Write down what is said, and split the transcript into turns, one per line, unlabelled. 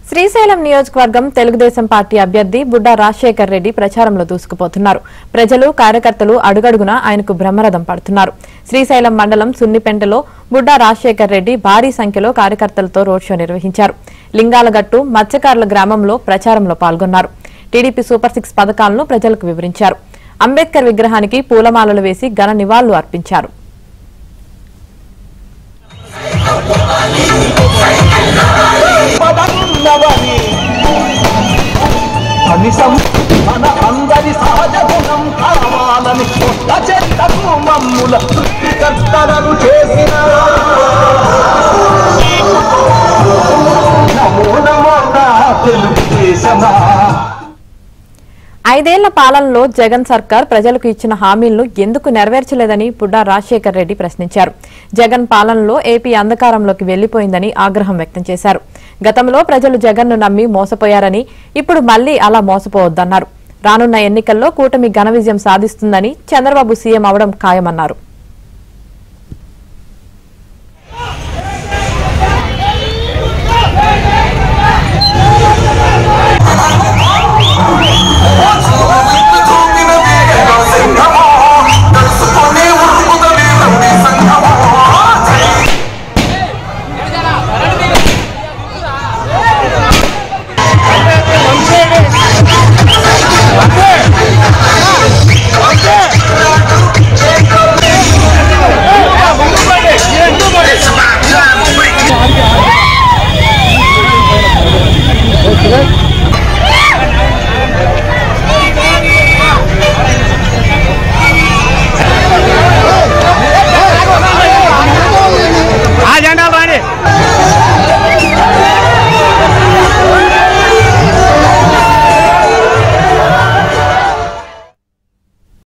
శ్రీశైలం నియోజకవర్గం తెలుగుదేశం పార్టీ అభ్యర్థి బుడ్డా రాజశేఖర్ రెడ్డి ప్రచారంలో దూసుకుపోతున్నారు ప్రజలు కార్యకర్తలు అడుగడుగునా ఆయనకు బ్రహ్మరథం పడుతున్నారు శ్రీశైలం మండలం సున్నిపెంటలో బుడ్డా రాజశేఖర్ రెడ్డి భారీ సంఖ్యలో కార్యకర్తలతో రోడ్ షో నిర్వహించారు లింగాలగట్టు మత్స్యకారుల గ్రామంలో ప్రచారంలో పాల్గొన్నారు టీడీపీ సూపర్ సిక్స్ పథకాలను ప్రజలకు వివరించారు అంబేద్కర్ విగ్రహానికి పూలమాలలు వేసి ఘన నివాళులు అర్పించారు
పదన్నవని కనీసం మన అందరి సహజ గుణం కావాలని కొత్త చెత్తకు మమ్ముల సృష్టికర్తలను చేసిన నమో నమో నా తెలుగుదేశమా
ఐదేళ్ల పాలనలో జగన్ సర్కార్ ప్రజలకు ఇచ్చిన హామీలను ఎందుకు నెరవేర్చలేదని పుడ్డా రాజశేఖర్ రెడ్డి ప్రశ్నించారు జగన్ పాలనలో ఏపీ అంధకారంలోకి వెళ్లిపోయిందని ఆగ్రహం వ్యక్తం చేశారు గతంలో ప్రజలు జగన్ను నమ్మి మోసపోయారని ఇప్పుడు మళ్లీ అలా మోసపోవద్దన్నారు రానున్న ఎన్నికల్లో కూటమి ఘన విజయం సాధిస్తుందని చంద్రబాబు సీఎం అవడం ఖాయమన్నారు